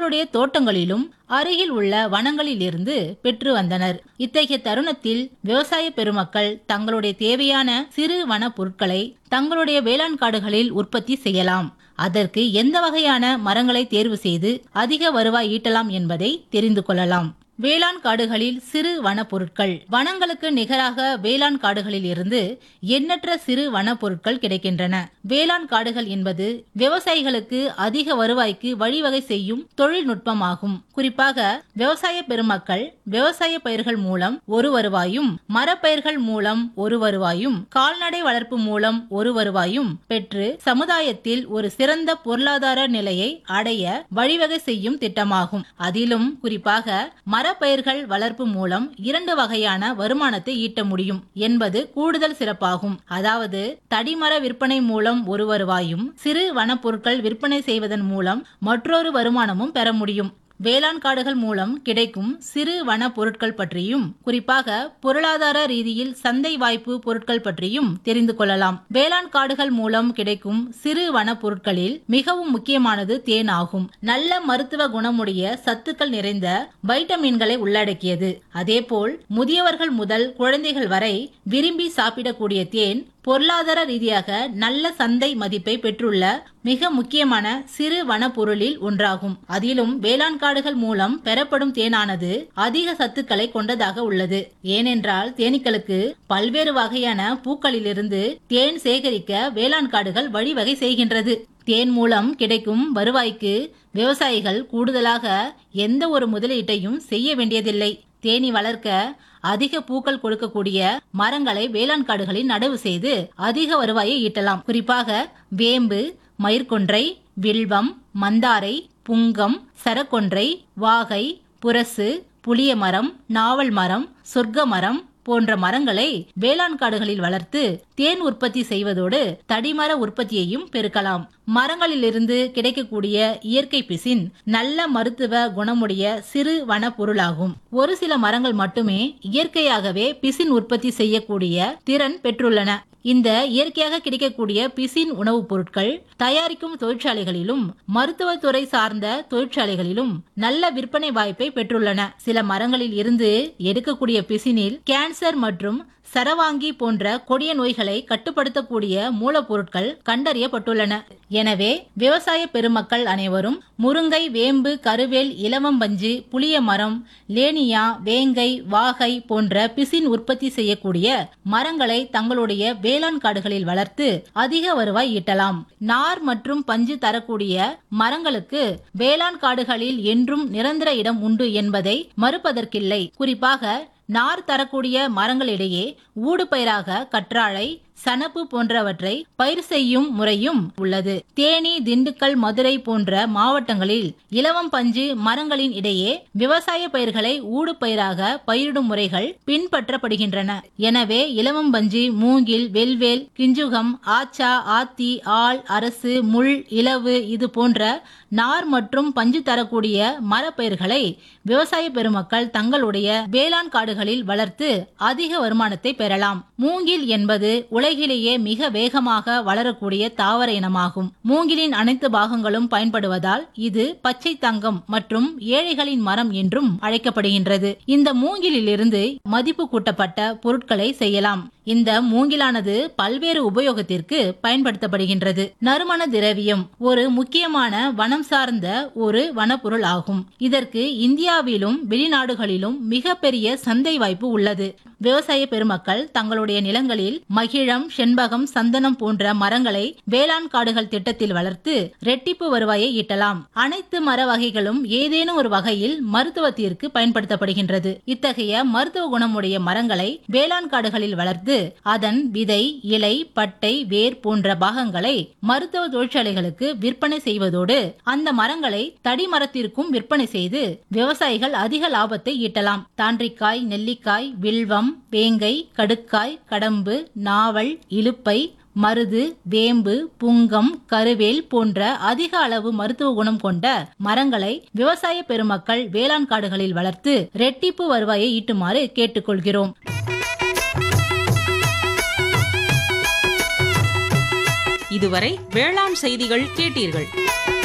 தங்களுடைய தோட்டங்களிலும் அருகில் உள்ள வனங்களிலிருந்து பெற்று வந்தனர் இத்தகைய தருணத்தில் விவசாய பெருமக்கள் தங்களுடைய தேவையான சிறு வன பொருட்களை தங்களுடைய வேளாண் காடுகளில் உற்பத்தி செய்யலாம் அதற்கு எந்த வகையான மரங்களை தேர்வு செய்து அதிக வருவாய் ஈட்டலாம் என்பதை தெரிந்து கொள்ளலாம் வேளாண் காடுகளில் சிறு வன பொருட்கள் வனங்களுக்கு நிகராக வேளாண் காடுகளில் இருந்து எண்ணற்ற சிறு வன பொருட்கள் கிடைக்கின்றன வேளாண் காடுகள் என்பது விவசாயிகளுக்கு அதிக வருவாய்க்கு வழிவகை செய்யும் தொழில்நுட்பமாகும் குறிப்பாக விவசாய பெருமக்கள் விவசாய பயிர்கள் மூலம் ஒரு வருவாயும் மரப்பயிர்கள் மூலம் ஒரு வருவாயும் கால்நடை வளர்ப்பு மூலம் ஒரு வருவாயும் பெற்று சமுதாயத்தில் ஒரு சிறந்த பொருளாதார நிலையை அடைய வழிவகை செய்யும் திட்டமாகும் அதிலும் குறிப்பாக மரப்பயிர்கள் வளர்ப்பு மூலம் இரண்டு வகையான வருமானத்தை ஈட்ட முடியும் என்பது கூடுதல் சிறப்பாகும் அதாவது தடிமர விற்பனை மூலம் ஒரு வருவாயும் சிறு வனப்பொருட்கள் விற்பனை செய்வதன் மூலம் மற்றொரு வருமானமும் பெற முடியும் வேளாண் காடுகள் மூலம் கிடைக்கும் சிறு வன பொருட்கள் பற்றியும் குறிப்பாக பொருளாதார ரீதியில் சந்தை வாய்ப்பு பொருட்கள் பற்றியும் தெரிந்து கொள்ளலாம் வேளாண் காடுகள் மூலம் கிடைக்கும் சிறு வன பொருட்களில் மிகவும் முக்கியமானது தேன் ஆகும் நல்ல மருத்துவ குணமுடைய சத்துக்கள் நிறைந்த வைட்டமின்களை உள்ளடக்கியது அதேபோல் முதியவர்கள் முதல் குழந்தைகள் வரை விரும்பி சாப்பிடக்கூடிய தேன் பொருளாதார ரீதியாக நல்ல சந்தை மதிப்பை பெற்றுள்ள மிக முக்கியமான சிறு வனப்பொருளில் ஒன்றாகும் அதிலும் வேளாண் காடுகள் மூலம் பெறப்படும் தேனானது அதிக சத்துக்களை கொண்டதாக உள்ளது ஏனென்றால் தேனீக்களுக்கு பல்வேறு வகையான பூக்களிலிருந்து தேன் சேகரிக்க வேளாண் காடுகள் வழிவகை செய்கின்றது தேன் மூலம் கிடைக்கும் வருவாய்க்கு விவசாயிகள் கூடுதலாக எந்த ஒரு முதலீட்டையும் செய்ய வேண்டியதில்லை தேனி வளர்க்க அதிக பூக்கள் கொடுக்கக்கூடிய மரங்களை வேளாண் காடுகளில் நடவு செய்து அதிக வருவாயை ஈட்டலாம் குறிப்பாக வேம்பு மயிர்கொன்றை வில்வம் மந்தாரை புங்கம் சரக்கொன்றை வாகை புரசு புளிய மரம் நாவல் மரம் சொர்க்க மரம் போன்ற மரங்களை வேளாண் காடுகளில் வளர்த்து தேன் உற்பத்தி செய்வதோடு தடிமர உற்பத்தியையும் பெருக்கலாம் மரங்களிலிருந்து கிடைக்கக்கூடிய இயற்கை பிசின் நல்ல மருத்துவ குணமுடைய சிறு வன பொருளாகும் ஒரு சில மரங்கள் மட்டுமே இயற்கையாகவே பிசின் உற்பத்தி செய்யக்கூடிய திறன் பெற்றுள்ளன இந்த இயற்கையாக கிடைக்கக்கூடிய பிசின் உணவுப் பொருட்கள் தயாரிக்கும் தொழிற்சாலைகளிலும் மருத்துவத்துறை சார்ந்த தொழிற்சாலைகளிலும் நல்ல விற்பனை வாய்ப்பை பெற்றுள்ளன சில மரங்களில் இருந்து எடுக்கக்கூடிய பிசினில் கேன்சர் மற்றும் சரவாங்கி போன்ற கொடிய நோய்களை கட்டுப்படுத்தக்கூடிய மூலப்பொருட்கள் கண்டறியப்பட்டுள்ளன எனவே விவசாய பெருமக்கள் அனைவரும் முருங்கை வேம்பு கருவேல் இலவம்பஞ்சு புளிய மரம் லேனியா வேங்கை வாகை போன்ற பிசின் உற்பத்தி செய்யக்கூடிய மரங்களை தங்களுடைய வேளாண் காடுகளில் வளர்த்து அதிக வருவாய் ஈட்டலாம் நார் மற்றும் பஞ்சு தரக்கூடிய மரங்களுக்கு வேளாண் காடுகளில் என்றும் நிரந்தர இடம் உண்டு என்பதை மறுப்பதற்கில்லை குறிப்பாக நார் தரக்கூடிய மரங்களிடையே ஊடுபயிராக கற்றாழை சணப்பு போன்றவற்றை பயிர் செய்யும் முறையும் உள்ளது தேனி திண்டுக்கல் மதுரை போன்ற மாவட்டங்களில் இலவம் பஞ்சு மரங்களின் இடையே விவசாய பயிர்களை ஊடுபயிராக பயிரிடும் முறைகள் பின்பற்றப்படுகின்றன எனவே இலவம் பஞ்சு மூங்கில் வெல்வேல் கிஞ்சுகம் ஆச்சா ஆத்தி ஆள் அரசு முள் இலவு இது போன்ற நார் மற்றும் பஞ்சு தரக்கூடிய மரப்பயிர்களை விவசாய பெருமக்கள் தங்களுடைய வேளாண் காடுகளில் வளர்த்து அதிக வருமானத்தை பெறலாம் மூங்கில் என்பது உலகிலேயே மிக வேகமாக வளரக்கூடிய தாவர இனமாகும் மூங்கிலின் அனைத்து பாகங்களும் பயன்படுவதால் இது பச்சை தங்கம் மற்றும் ஏழைகளின் மரம் என்றும் அழைக்கப்படுகின்றது இந்த மூங்கிலிலிருந்து மதிப்பு கூட்டப்பட்ட பொருட்களை செய்யலாம் இந்த மூங்கிலானது பல்வேறு உபயோகத்திற்கு பயன்படுத்தப்படுகின்றது நறுமண திரவியம் ஒரு முக்கியமான வனம் சார்ந்த ஒரு வனப்பொருள் ஆகும் இதற்கு இந்தியாவிலும் வெளிநாடுகளிலும் மிகப்பெரிய சந்தை வாய்ப்பு உள்ளது விவசாய பெருமக்கள் தங்களுடைய நிலங்களில் மகிழம் செண்பகம் சந்தனம் போன்ற மரங்களை வேளாண் காடுகள் திட்டத்தில் வளர்த்து ரெட்டிப்பு வருவாயை ஈட்டலாம் அனைத்து மர வகைகளும் ஏதேனும் ஒரு வகையில் மருத்துவத்திற்கு பயன்படுத்தப்படுகின்றது இத்தகைய மருத்துவ குணமுடைய மரங்களை வேளாண் காடுகளில் வளர்த்து அதன் விதை இலை பட்டை வேர் போன்ற பாகங்களை மருத்துவ தொழிற்சாலைகளுக்கு விற்பனை செய்வதோடு அந்த மரங்களை தடிமரத்திற்கும் விற்பனை செய்து விவசாயிகள் அதிக லாபத்தை ஈட்டலாம் தாண்டிக்காய் நெல்லிக்காய் வில்வம் வேங்கை கடுக்காய் கடம்பு நாவல் இலுப்பை மருது வேம்பு புங்கம் கருவேல் போன்ற அதிக அளவு மருத்துவ குணம் கொண்ட மரங்களை விவசாய பெருமக்கள் வேளாண் காடுகளில் வளர்த்து ரெட்டிப்பு வருவாயை ஈட்டுமாறு கேட்டுக்கொள்கிறோம் இதுவரை வேளாண் செய்திகள் கேட்டீர்கள்